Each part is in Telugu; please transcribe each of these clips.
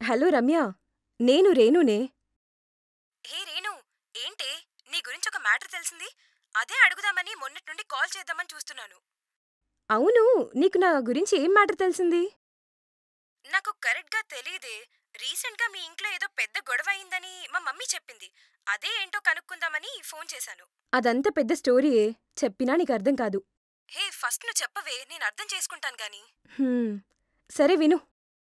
హలో రమ్య నేను రేణునే హే రేణు ఏంటే నీ గురించి ఒక మ్యాటర్ తెలిసింది అదే అడుగుదామని మొన్నటి నుండి కాల్ చేద్దామని చూస్తున్నాను అవును నీకు నా గురించి ఏం మ్యాటర్ తెలిసింది నాకు కరెక్ట్గా తెలియదే రీసెంట్గా మీ ఇంట్లో ఏదో పెద్ద గొడవ అయిందని మా మమ్మీ చెప్పింది అదే ఏంటో కనుక్కుందామని ఫోన్ చేశాను అదంత పెద్ద స్టోరీయే చెప్పినా నీకు అర్థం కాదు హే ఫస్ట్ నువ్వు చెప్పవే నేను అర్థం చేసుకుంటాను గాని హ్మ్, సరే విను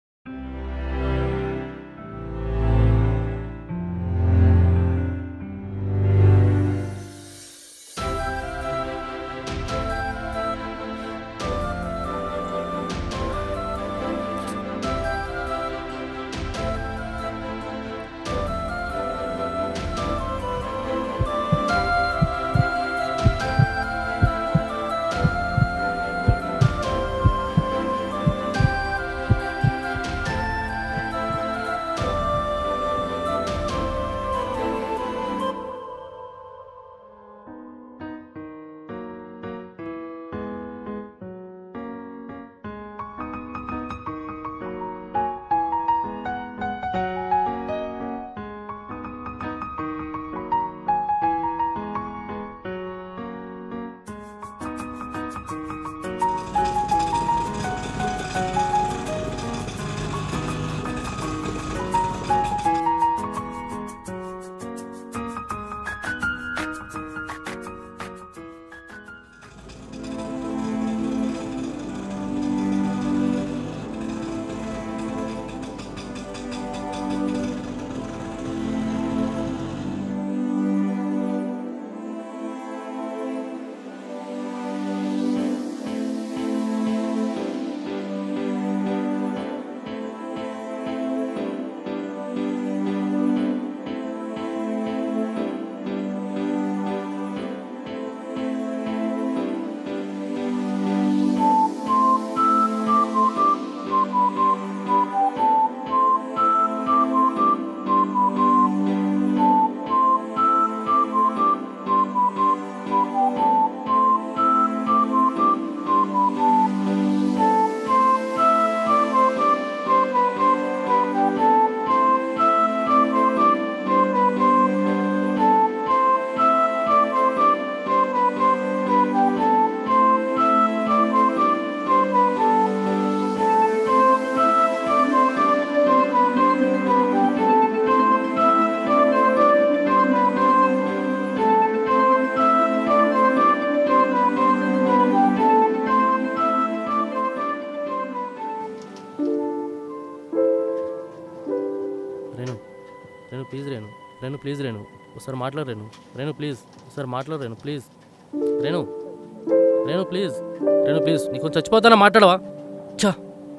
రేణు రేణు ప్లీజ్ రేణు రేణు ప్లీజ్ రేణు ఒకసారి మాట్లాడు రేణు రేణు ప్లీజ్ ఒకసారి మాట్లాడు Renu please Renu Renu please Renu please నీకు కొంచెం చచ్చిపోతానా మాట్లాడవా చా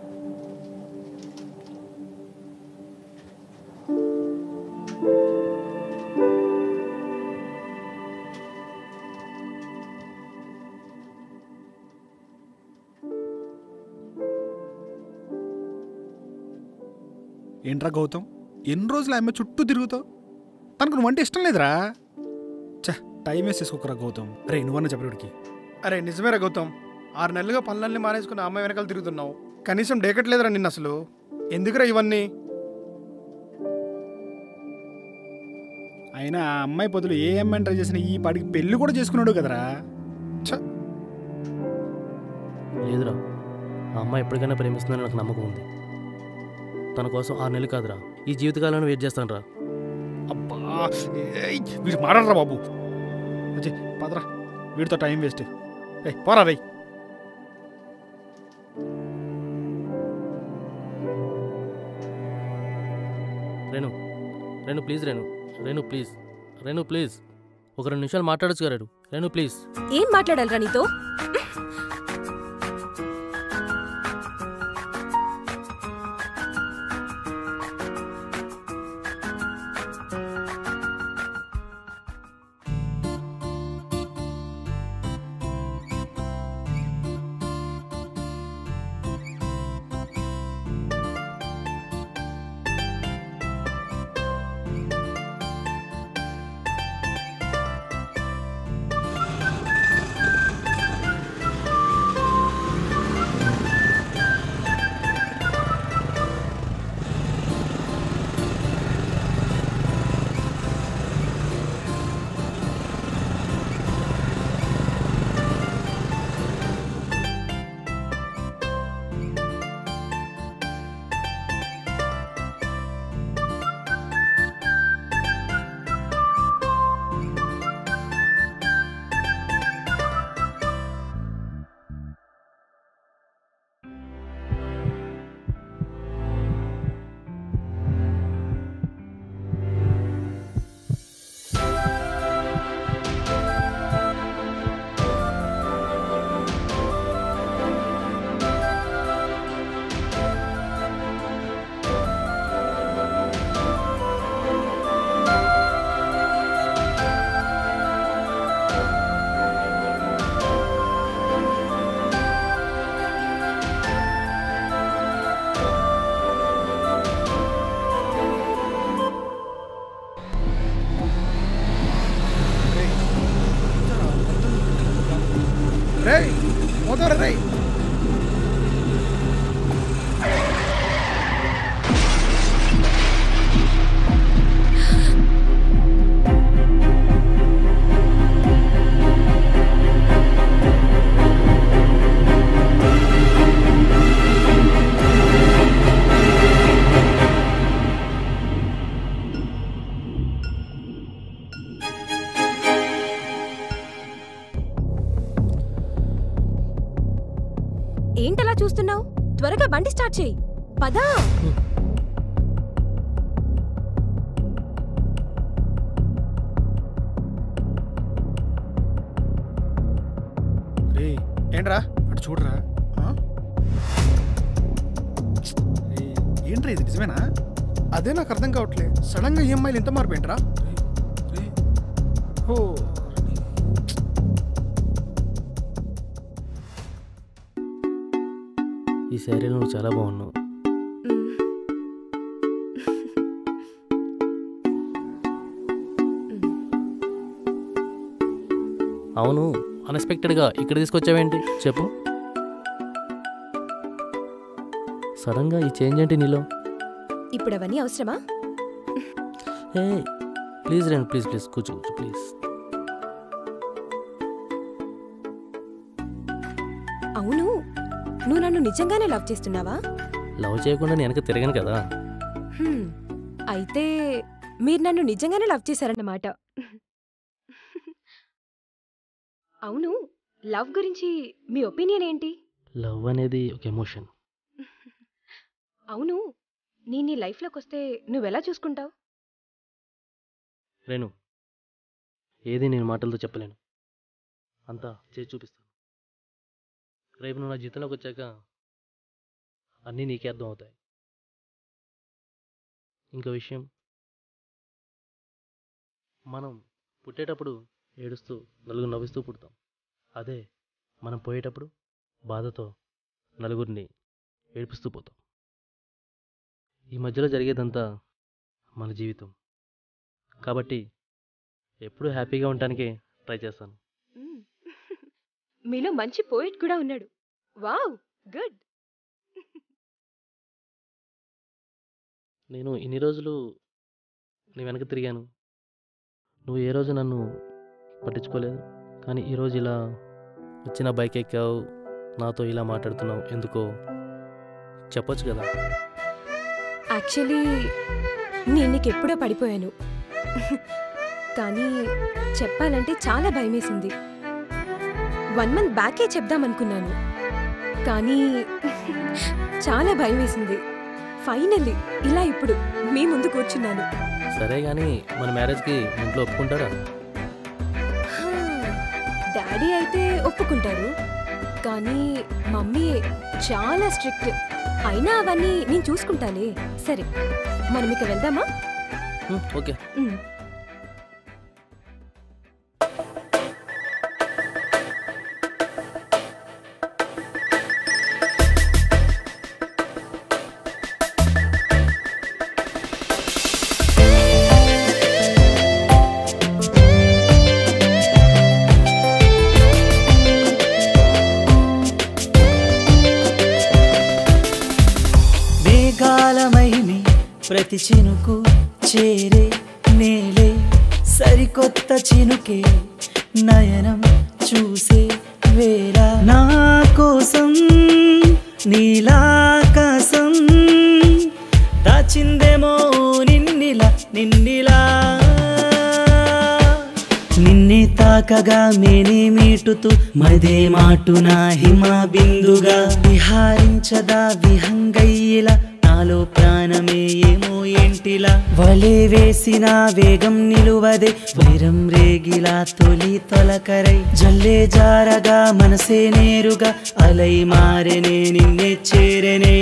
ఏంట్రా గౌతమ్ ఎన్ని రోజులు ఆమె చుట్టూ తిరుగుతావు తనకు నువ్వంటే ఇష్టం లేదురా చ టైం వేస్ట్ చేసుకోకరా గౌతమ్ అరే నువ్వన్నా చెప్పడికి అరే నిజమేరా గౌతమ్ ఆరు నెలలుగా పనులన్నీ మానేసుకుని ఆ అమ్మాయి వెనకాల తిరుగుతున్నావు కనీసం డేకట్లేదురా నిన్న అసలు ఎందుకురా ఇవన్నీ అయినా ఆ అమ్మాయి బదులు ఏ అమ్మాయిని ట్రై చేసిన ఈ పాడికి పెళ్లి కూడా చేసుకున్నాడు కదరా లేదురా ఆ అమ్మాయి ఎప్పటికైనా ప్రేమిస్తుందని నాకు నమ్మకం ఉంది తన కోసం ఆరు నెలలు కాదురా ఈ జీవితకాలను వెయిట్ చేస్తాను రా అబ్బా ఏయ్, వీడు మాడరా బాబు అచ్చే పదరా వీడితో టైం వేస్ట్ ఏ పోరా రేయ్ Renu Renu please Renu Renu please Renu please ఒక రెండు నిమిషాలు మాట్లాడచ్చు రేణు రేణు ప్లీజ్ ఏం మాట్లాడాలిరా నీతో బండి స్టార్ట్ చేయి పదా రే ఏంట్రా అటు చూడరా ఆ? ఏయ్, ఏంట్రా ఇది నిజమేనా అదే నాకు అర్థం కావట్లే సడన్ గా ఈఎంఐలు ఎంత మార్పు ఏంట్రా రేయ్. ఓ ఈ శారీలో నువ్వు చాలా బాగున్నావు మ్, అవును అన్ఎక్స్పెక్టెడ్గా ఇక్కడ తీసుకొచ్చావేంటి చెప్పు సడన్గా ఈ చేంజ్ ఏంటి నీలో ఇప్పుడు అవన్నీ అవసరమా ఏ ప్లీజ్ రేణు ప్లీజ్ ప్లీజ్ కూర్చో కూర్చో ప్లీజ్ అవును నువ్వు నన్ను నిజంగానే లవ్ చేస్తున్నావా లవ్ చేయకుండా నేను వెనక తిరగను కదా హ్మ్, అయితే మీరు నన్ను నిజంగానే లవ్ చేశారన్నమాట అవును లవ్ గురించి మీ ఒపీనియన్ ఏంటి లవ్ అనేది ఒక ఎమోషన్ అవును నేను నీ లైఫ్లోకి వస్తే నువ్వెలా చూసుకుంటావు రేణు ఏది నేను మాటలతో చెప్పలేను అంతా చేసి చూపిస్తాను రేపు నువ్వు నా జీతంలోకి వచ్చాక అన్నీ నీకే అర్థం అవుతాయి ఇంకో విషయం మనం పుట్టేటప్పుడు ఏడుస్తూ నలుగురు నవ్విస్తూ పుడతాం అదే మనం పోయేటప్పుడు బాధతో నలుగురిని ఏడిపిస్తూ పోతాం ఈ మధ్యలో జరిగేదంతా మన జీవితం కాబట్టి ఎప్పుడూ హ్యాపీగా ఉండటానికి ట్రై చేస్తాను మ్మ్. మీలో మంచి పోయిట్ కూడా ఉన్నాడు వావ్ గుడ్ నేను ఇన్ని రోజులు నీ వెనక తిరిగాను నువ్వు ఏ రోజు నన్ను పట్టించుకోలేదు కానీ ఈరోజు ఇలా వచ్చిన బైక్ ఎక్కావు నాతో ఇలా మాట్లాడుతున్నావు ఎందుకో చెప్పొచ్చు కదా యాక్చువల్లీ నేను నీకు ఎప్పుడో పడిపోయాను కానీ చెప్పాలంటే చాలా భయమేసింది వన్ మంత్ బ్యాకే చెప్దామనుకున్నాను కానీ చాలా భయమేసింది ఫైనల్లీ ఇలా ఇప్పుడు మీ ముందు కూర్చున్నాను సరే కానీ మన మ్యారేజ్కి ఇంట్లో ఒప్పుకుంటారా హా, డాడీ అయితే ఒప్పుకుంటారు కానీ మమ్మీ చాలా స్ట్రిక్ట్ అయినా అవన్నీ నేను చూసుకుంటాలే సరే మనం ఇక వెళ్దామా హ్మ్, ఓకే ఉమ్. మేఘాలమైని ప్రతి చినుకు చేరే నేలే సరికొత్త చినుకే నయనం చూసే వేళ నా కోసం నీలాకాశం దాచిందేమో నిన్నిలా నిన్నిలా నిన్నే తాకగా మేనే మీటుతూ మదే మాటున హిమ బిందుగా విహారించదా విహంగయ్యిలా నాలో ప్రాణమే ఏమో ఏంటిలా వలే వేసిన వేగం నిలువదే వైరం రేగిలా తొలి తొలకరై జల్లే జారగా మనసే నేరుగా అలై మారెనే నిన్నే చేరెనే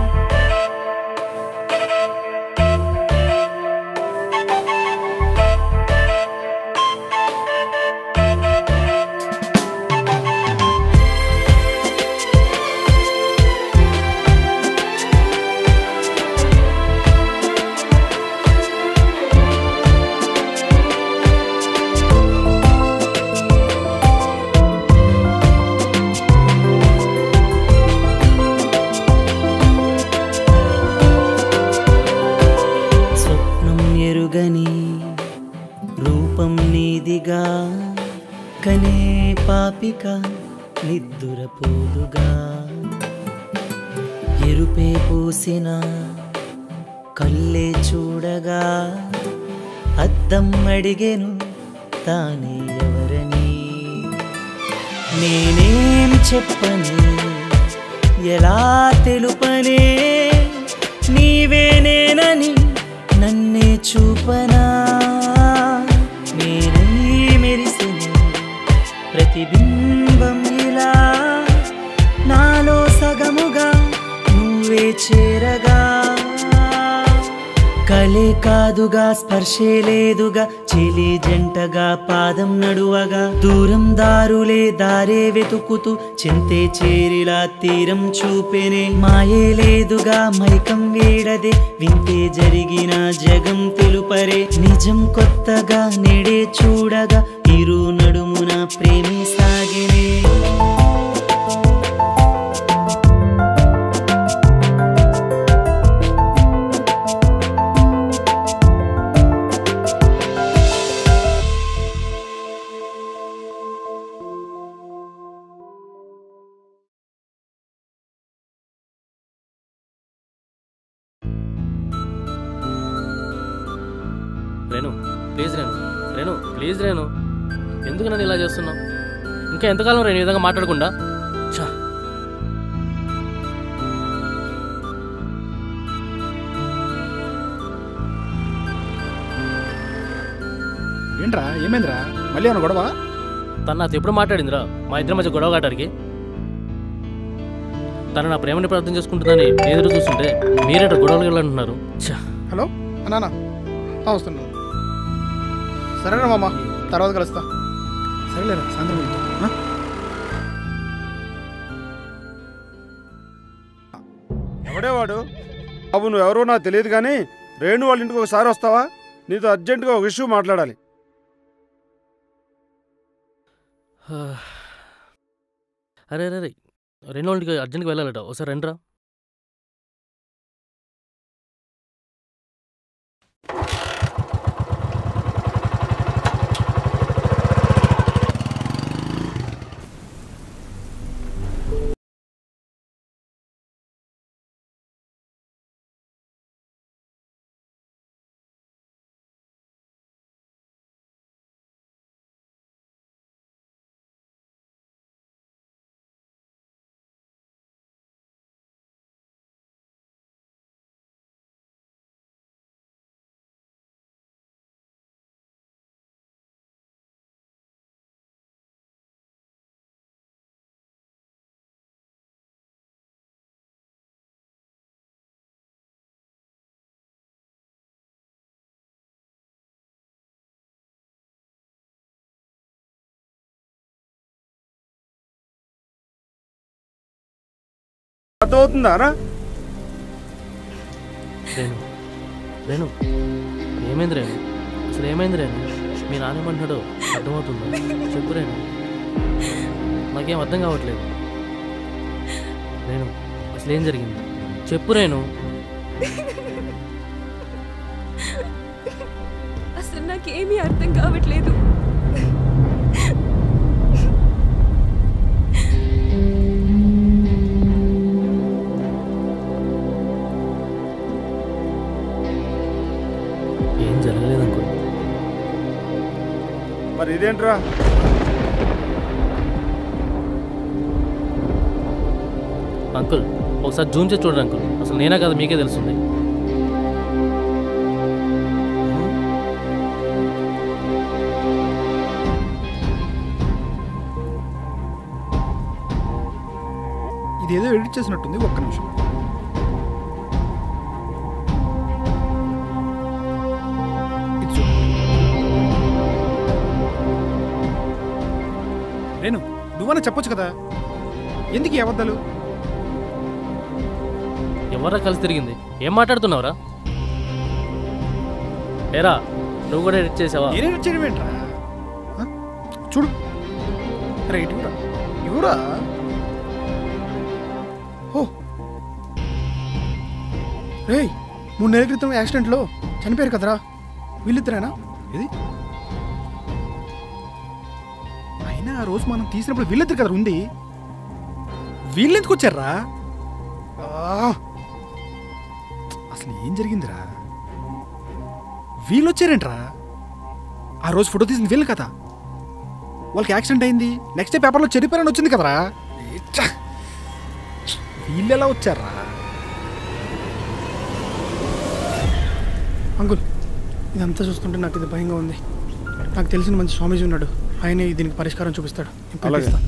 స్వప్నం ఎరుగని రూపం నీదిగా కనే పాపిక నిద్దురపోదుగా ఎరుపే పూసిన కల్లే చూడగా అద్దం అడిగెను తానే ఎవరని నేనేం చెప్పని ఎలా తెలుపనే నీవే నేనని నన్నే చూపనా నేనై మెరిసిన ప్రతిబింబం ఇలా నాలో సగముగా నువ్వే చేరగా కలే కాదుగా స్పర్శే లేదుగా చెలి జంటగా పాదం నడువగా దూరం దారులే దారే వెతుకుతూ చింతే చేరిలా తీరం చూపెనే మాయే లేదుగా మైకం వేడదే వింతే జరిగిన జగం తెలుపరే నిజం కొత్తగా నెడే చూడగా ఇరు నడుమున ప్రేమే సాగినే రేణు ప్లీజ్ రేణు రేణు ప్లీజ్ రేణు ఎందుకు నన్ను ఇలా చేస్తున్నావు ఇంకా ఎంతకాలం రేణు ఈ విధంగా మాట్లాడకుండా ఛా ఏంట్రా ఏమైందిరా మళ్ళీ ఏమైనా గొడవ తను నాతో ఎప్పుడు మాట్లాడిందిరా మా ఇద్దరి మధ్య గొడవ కాటానికి తను నా ప్రేమని ప్రార్థన చేసుకుంటుందని నేను ఎదురు చూస్తుంటే మీరేట గొడవలు వెళ్ళంటున్నారు ఛా హలో అన్నానా ఆ, వస్తున్నాను సరేనా మామ తర్వాత కలుస్తా సరేలేరా సాయంత్రం వెళ్తాం ఆ? ఎవడే వాడు బాబు నువ్వెవరో నాకు తెలియదు కానీ రేణు వాళ్ళ ఇంటికి ఒకసారి వస్తావా నీతో అర్జెంటుగా ఒక ఇష్యూ మాట్లాడాలి అరే అరే అరే రెండు వాళ్ళకి అర్జెంట్గా వెళ్ళాలట ఒకసారి రండిరా అర్థమవుతుందా రా రేణు రేణు ఏమైంది రేణు అసలు ఏమైంది రేణు మీ నాన్నేమంటున్నాడో అర్థమవుతుందా చెప్పు రేణు నాకేం అర్థం కావట్లేదు రేణు అసలు ఏం జరిగింది చెప్పు రేణు అసలు నాకేమీ అర్థం కావట్లేదు ఏం జరగలేదు అనుకో మరి ఇదేంట్రా అంకుల్ ఒకసారి జూమ్ చేసి చూడండి అంకుల్ అసలు నేనే కదా మీకే తెలుస్తుంది ఇదేదో ఎడిట్ చేసినట్టుంది ఒక్క నిమిషం ఇది చూడు. రేణు నువ్వన్నా చెప్పొచ్చు కదా ఎందుకు ఈ అబద్ధాలు ఎవరా కలిసి తిరిగింది ఏం మాట్లాడుతున్నావురా ఏరా నువ్వు కూడా ఎడిట్ చేసావా నేనే ఎడిట్ చేయడం ఏంట్రా ఆ? చూడు అరే ఇటు కూడా ఇవురా ఓ రేయ్ మూడు నెలల క్రితం యాక్సిడెంట్లో చనిపోయారు కదరా వీళ్ళిద్దరేనా ఇది అయినా ఆ రోజు మనం తీసినప్పుడు వీళ్ళిద్దరు కదా ఉంది వీళ్ళెందుకు వచ్చారా ఆ, అసలు ఏం జరిగిందిరా వీళ్ళు వచ్చారేంట్రా ఆ రోజు ఫోటో తీసింది వీళ్ళు కదా వాళ్ళకి యాక్సిడెంట్ అయింది నెక్స్ట్ డే పేపర్లో చెడిపోయారని వచ్చింది కదరా ఛ! వీళ్ళు ఎలా వచ్చారా అంకుల్ ఇదంతా చూస్తుంటే నాకు ఇది భయంగా ఉంది నాకు తెలిసిన మంచి స్వామీజీ ఉన్నాడు ఆయనే దీనికి పరిష్కారం చూపిస్తాడు నేను అలాగే. పిలిపిస్తా.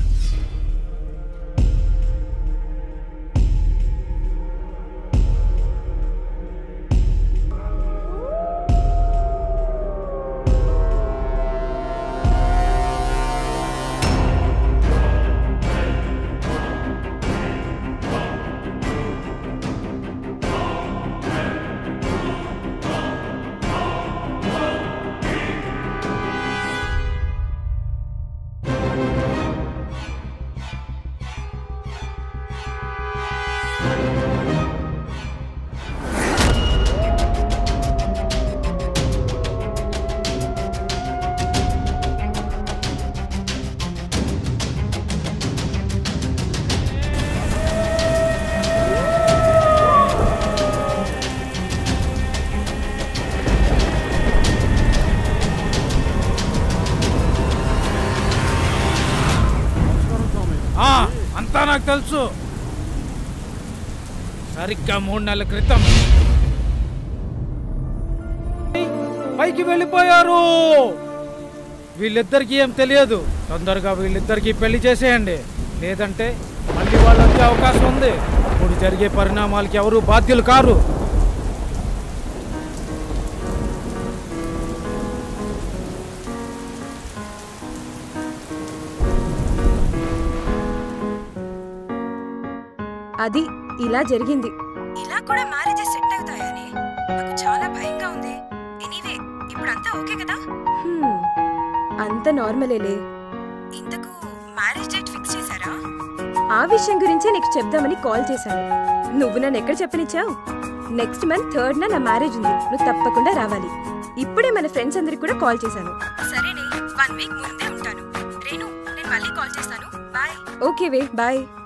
ఆ, అంతా నాకు తెలుసు సరిగ్గా మూడు నెలల క్రితం పైకి వెళ్ళిపోయారు వీళ్ళిద్దరికి ఏం తెలియదు తొందరగా వీళ్ళిద్దరికి పెళ్లి చేసేయండి లేదంటే మళ్ళీ వాళ్ళు వచ్చే అవకాశం ఉంది ఇప్పుడు జరిగే పరిణామాలకి ఎవరు బాధ్యులు కారు అది ఇలా జరిగింది ఇలా కూడా మ్యారేజెస్ సెట్ అవుతాయని నాకు చాలా భయంగా ఉంది ఎనీవే ఇప్పుడు అంతా ఓకే కదా హ్మ్, అంత నార్మలేలే ఇంతకు మ్యారేజ్ డేట్ ఫిక్స్ చేశారా ఆ విషయం గురించే నీకు చెప్దామని కాల్ చేశాను నువ్వు నన్ను ఎక్కడ చెప్పనిచ్చావు నెక్స్ట్ మంత్ థర్డ్ నా మ్యారేజ్ ఉంది నువ్వు తప్పకుండా రావాలి ఇప్పుడే మన ఫ్రెండ్స్ అందరికి కూడా కాల్ చేశాను సరేనే వన్ వీక్ ముందే ఉంటాను రేణు నేను మళ్ళీ కాల్ చేస్తాను బాయ్ ఓకే వే బాయ్